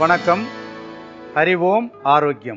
வணக்கம் அறிவோம் ஆரோக்கியம்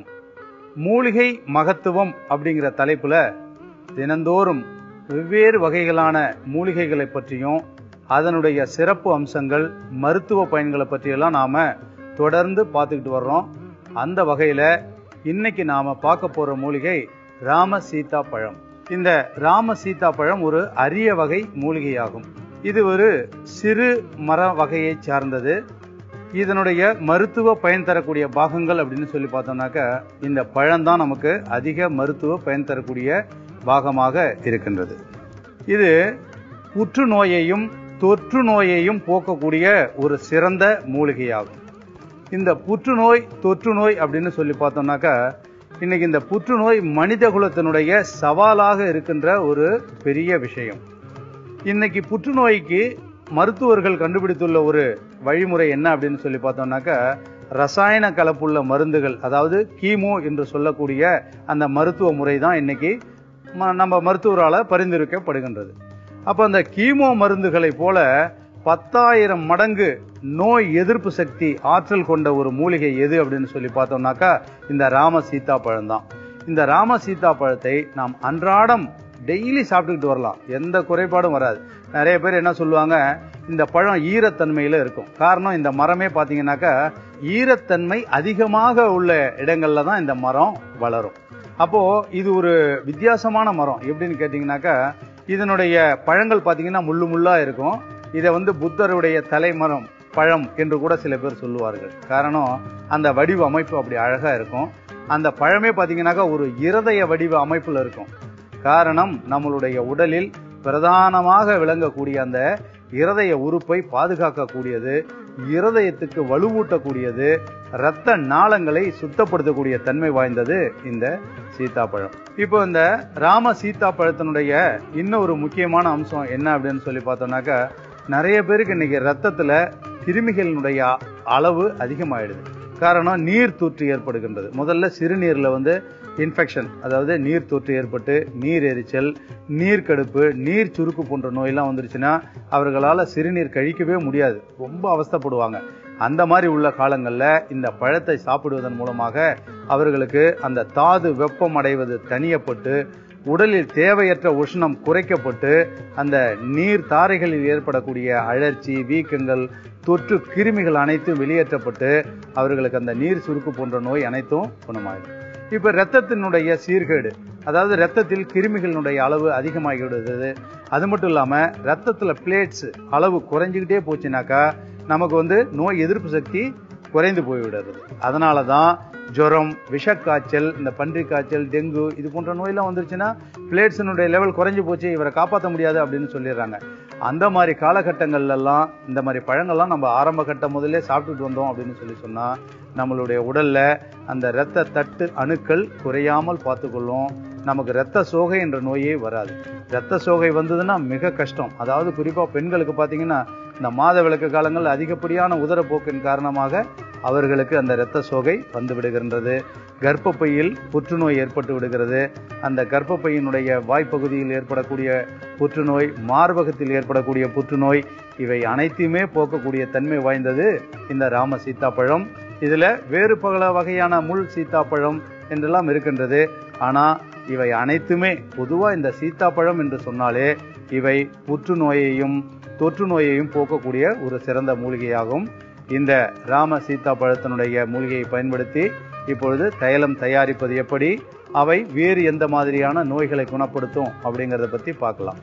மூலிகை மகத்துவம் அப்படிங்கிற தலைப்புல தினந்தோறும் வெவ்வேறு வகைகளான மூலிகைகளை பற்றியும் அதனுடைய சிறப்பு அம்சங்கள் மருத்துவ பயன்களை பற்றியெல்லாம் நாம தொடர்ந்து பார்த்துக்கிட்டு வர்றோம் அந்த வகையில இன்னைக்கு நாம பார்க்க போற மூலிகை ராம சீதா பழம் இந்த ராம சீதா பழம் ஒரு அரிய வகை மூலிகையாகும் இது ஒரு சிறு மர வகையை சார்ந்தது இதனுடைய மருத்துவ பயன் தரக்கூடிய பாகங்கள் அப்படின்னு சொல்லி பார்த்தோம்னாக்க இந்த பழம்தான் நமக்கு அதிக மருத்துவ பயன் தரக்கூடிய பாகமாக இருக்கின்றது இது புற்றுநோயையும் தொற்று நோயையும் போக்கக்கூடிய ஒரு சிறந்த மூலிகையாகும் இந்த புற்றுநோய் தொற்று நோய் அப்படின்னு சொல்லி பார்த்தோம்னாக்கா இன்னைக்கு இந்த புற்றுநோய் மனித குலத்தினுடைய சவாலாக இருக்கின்ற ஒரு பெரிய விஷயம் இன்னைக்கு புற்றுநோய்க்கு மருத்துவர்கள் கண்டுபிடித்துள்ள ஒரு வழிமுறை என்ன அப்படின்னு சொல்லி பார்த்தோம்னாக்கா ரசாயன கலப்புள்ள மருந்துகள் அதாவது கீமோ என்று சொல்லக்கூடிய அந்த மருத்துவ முறை தான் இன்னைக்கு ம- நம்ம மருத்துவரால பரிந்துரைக்கப்படுகின்றது அப்ப அந்த கீமோ மருந்துகளை போல பத்தாயிரம் மடங்கு நோய் எதிர்ப்பு சக்தி ஆற்றல் கொண்ட ஒரு மூலிகை எது அப்படின்னு சொல்லி பார்த்தோம்னாக்கா இந்த ராம சீதா பழம் தான் இந்த ராம சீதா பழத்தை நாம் அன்றாடம் டெய்லி சாப்பிட்டுக்கிட்டு வரலாம் எந்த குறைபாடும் வராது நிறைய பேர் என்ன சொல்லுவாங்க இந்த பழம் ஈரத்தன்மையில இருக்கும் காரணம் இந்த மரமே பாத்தீங்கன்னாக்கா ஈரத்தன்மை அதிகமாக உள்ள இடங்கள்ல தான் இந்த மரம் வளரும் அப்போ இது ஒரு வித்தியாசமான மரம் எப்படின்னு கேட்டீங்கன்னாக்கா இதனுடைய பழங்கள் பாத்தீங்கன்னா முள்ளு முள்ளா இருக்கும் இதை வந்து புத்தருடைய தலைமரம் பழம் என்று கூட சில பேர் சொல்லுவார்கள் காரணம் அந்த வடிவ அமைப்பு அப்படி அழகா இருக்கும் அந்த பழமே பாத்தீங்கன்னாக்கா ஒரு இருதய வடிவ அமைப்புல இருக்கும் காரணம் நம்மளுடைய உடலில் பிரதானமாக விளங்கக்கூடிய அந்த இருதய உறுப்பை பாதுகாக்கக்கூடியது இருதயத்துக்கு வலுவூட்டக்கூடியது இரத்த நாளங்களை சுத்தப்படுத்தக்கூடிய தன்மை வாய்ந்தது இந்த சீதாப்பழம் இப்போ இந்த ராம சீதாப்பழத்தினுடைய இன்னொரு முக்கியமான அம்சம் என்ன அப்படின்னு சொல்லி பார்த்தோம்னாக்கா நிறைய பேருக்கு இன்னைக்கு ரத்தத்துல கிருமிகளினுடைய அளவு அதிகமாயிடுது காரணம் நீர் தொற்று ஏற்படுகின்றது முதல்ல சிறுநீர்ல வந்து இன்ஃபெக்ஷன் அதாவது நீர் தொற்று ஏற்பட்டு நீர் எரிச்சல் நீர்க்கடுப்பு நீர் சுருக்கு போன்ற நோயெல்லாம் வந்துருச்சுன்னா அவர்களால சிறுநீர் கழிக்கவே முடியாது ரொம்ப அவஸ்தைப்படுவாங்க அந்த மாதிரி உள்ள காலங்கள்ல இந்த பழத்தை சாப்பிடுவதன் மூலமாக அவர்களுக்கு அந்த தாது வெப்பம் அடைவது தணியப்பட்டு உடலில் தேவையற்ற உஷ்ணம் குறைக்கப்பட்டு அந்த நீர் தாரைகளில் ஏற்படக்கூடிய அழற்சி வீக்கங்கள் தொற்று கிருமிகள் அனைத்தும் வெளியேற்றப்பட்டு அவர்களுக்கு அந்த நீர் சுருக்கு போன்ற நோய் அனைத்தும் குணமாயிடும் இப்ப ரத்தத்தினுடைய சீர்கேடு அதாவது ரத்தத்தில் கிருமிகளினுடைய அளவு அதிகமாகி விடுறது அது மட்டும் இல்லாம ரத்தத்துல பிளேட்ஸ் அளவு குறைஞ்சுக்கிட்டே போச்சுனாக்கா நமக்கு வந்து நோய் எதிர்ப்பு சக்தி குறைந்து போய்விடுறது அதனால தான் ஜுரம் விஷக்காய்ச்சல் இந்த பன்றி காய்ச்சல் டெங்கு இது போன்ற நோயெல்லாம் வந்துருச்சுன்னா பிளேட்ஸினுடைய லெவல் குறைஞ்சு போச்சு இவரை காப்பாற்ற முடியாது அப்படின்னு சொல்லிடுறாங்க அந்த மாதிரி காலகட்டங்கள்ல எல்லாம் இந்த மாதிரி பழங்கள்லாம் நம்ம ஆரம்ப கட்டம் முதல்ல சாப்பிட்டுட்டு வந்தோம் அப்படின்னு சொல்லி சொன்னா நம்மளுடைய உடல்ல அந்த இரத்த தட்டு அணுக்கள் குறையாமல் பார்த்துக்கொள்ளும் நமக்கு இரத்த சோகை என்ற நோயே வராது இரத்த சோகை வந்ததுன்னா மிக கஷ்டம் அதாவது குறிப்பா பெண்களுக்கு பாத்தீங்கன்னா இந்த மாத விளக்கு காலங்கள் அதிகப்படியான உதரப்போக்கின் காரணமாக அவர்களுக்கு அந்த இரத்த சோகை வந்து விடுகின்றது கர்ப்பப்பையில் புற்றுநோய் ஏற்பட்டு விடுகிறது அந்த கர்ப்பப்பையினுடைய வாய்ப்பகுதியில் ஏற்படக்கூடிய புற்றுநோய் மார்பகத்தில் ஏற்படக்கூடிய புற்றுநோய் இவை அனைத்தையுமே போக்கக்கூடிய தன்மை வாய்ந்தது இந்த ராம சீத்தாப்பழம் இதுல வேறு பல வகையான முள் சீத்தாப்பழம் என்றெல்லாம் இருக்கின்றது ஆனா இவை அனைத்துமே பொதுவா இந்த சீத்தாப்பழம் என்று சொன்னாலே இவை புற்றுநோயையும் தொற்று நோயையும் போக்கக்கூடிய ஒரு சிறந்த மூலிகையாகும் இந்த ராம சீத்தாப்பழத்தினுடைய மூலிகையை பயன்படுத்தி இப்பொழுது தைலம் தயாரிப்பது எப்படி அவை வேறு எந்த மாதிரியான நோய்களை குணப்படுத்தும் அப்படிங்கறத பத்தி பார்க்கலாம்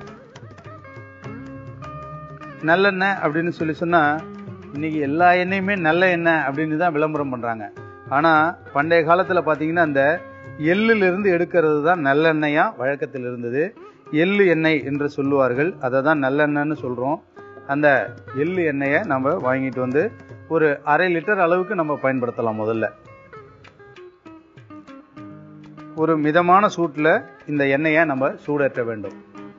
நல்லெண்ணெய் அப்படின்னு சொல்லி சொன்னா இன்னைக்கு எல்லா எண்ணெயுமே நல்ல எண்ணெய் அப்படின்னு தான் விளம்பரம் பண்றாங்க ஆனா பண்டைய காலத்துல பாத்தீங்கன்னா அந்த எள்ளுல இருந்து எடுக்கிறது தான் நல்லெண்ணெயா வழக்கத்தில் இருந்தது எள்ளு எண்ணெய் என்று சொல்லுவார்கள் அதை தான் நல்லெண்ணெய்னு சொல்றோம் அந்த எள்ளு எண்ணெயை நம்ம வாங்கிட்டு வந்து ஒரு அரை லிட்டர் அளவுக்கு நம்ம பயன்படுத்தலாம் முதல்ல ஒரு மிதமான சூட்டில் இந்த எண்ணெயை நம்ம சூடேற்ற வேண்டும்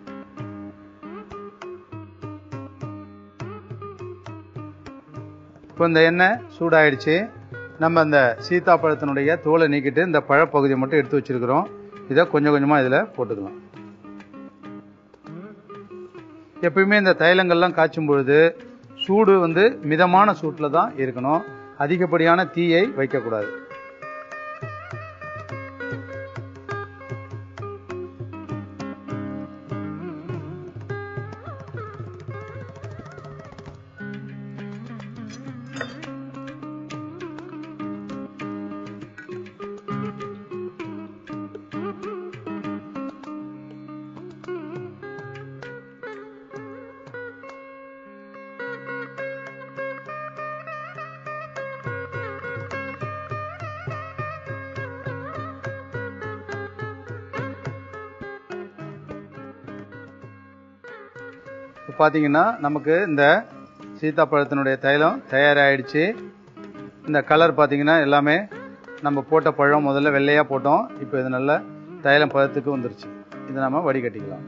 இப்போ இந்த எண்ணெய் சூடாயிடுச்சு நம்ம அந்த சீத்தாப்பழத்தினுடைய தோலை நீக்கிட்டு இந்த பழப்பகுதியை மட்டும் எடுத்து வச்சிருக்கிறோம் இதை கொஞ்சம் கொஞ்சமாக இதில் போட்டுக்கலாம் எப்பயுமே இந்த தைலங்கள்லாம் காய்ச்சும் பொழுது சூடு வந்து மிதமான சூட்டில் தான் இருக்கணும் அதிகப்படியான தீயை வைக்கக்கூடாது இப்போ பார்த்தீங்கன்னா நமக்கு இந்த சீத்தாப்பழத்தினுடைய தைலம் தயாராகிடுச்சு இந்த கலர் பார்த்தீங்கன்னா எல்லாமே நம்ம போட்ட பழம் முதல்ல வெள்ளையாக போட்டோம் இப்போ இது நல்ல தைலம் பழத்துக்கு வந்துருச்சு இதை நம்ம வடிகட்டிக்கலாம்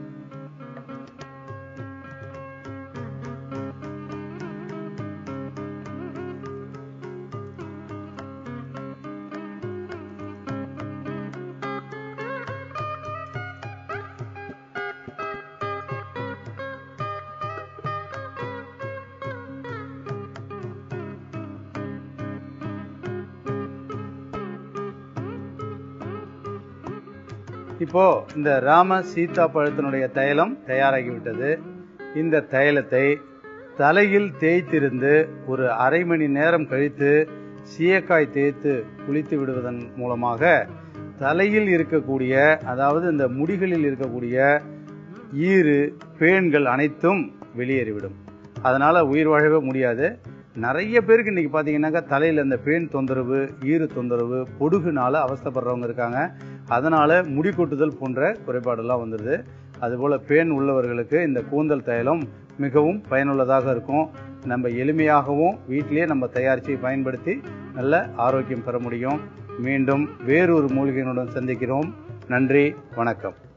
இப்போ இந்த ராம சீதா பழத்தினுடைய தைலம் தயாராகிவிட்டது இந்த தைலத்தை தலையில் தேய்த்திருந்து ஒரு அரை மணி நேரம் கழித்து சீயக்காய் தேய்த்து குளித்து விடுவதன் மூலமாக தலையில் இருக்கக்கூடிய அதாவது இந்த முடிகளில் இருக்கக்கூடிய ஈறு பேன்கள் அனைத்தும் வெளியேறிவிடும் அதனால உயிர் வாழவே முடியாது நிறைய பேருக்கு இன்னைக்கு பார்த்தீங்கன்னாக்கா தலையில் இந்த பேன் தொந்தரவு ஈறு தொந்தரவு பொடுகுனால அவஸ்தைப்படுறவங்க இருக்காங்க அதனால முடி கொட்டுதல் போன்ற குறைபாடெல்லாம் வந்துடுது அதுபோல் பேன் உள்ளவர்களுக்கு இந்த கூந்தல் தைலம் மிகவும் பயனுள்ளதாக இருக்கும் நம்ம எளிமையாகவும் வீட்டிலேயே நம்ம தயாரித்து பயன்படுத்தி நல்ல ஆரோக்கியம் பெற முடியும் மீண்டும் வேறொரு மூலிகையினுடன் சந்திக்கிறோம் நன்றி வணக்கம்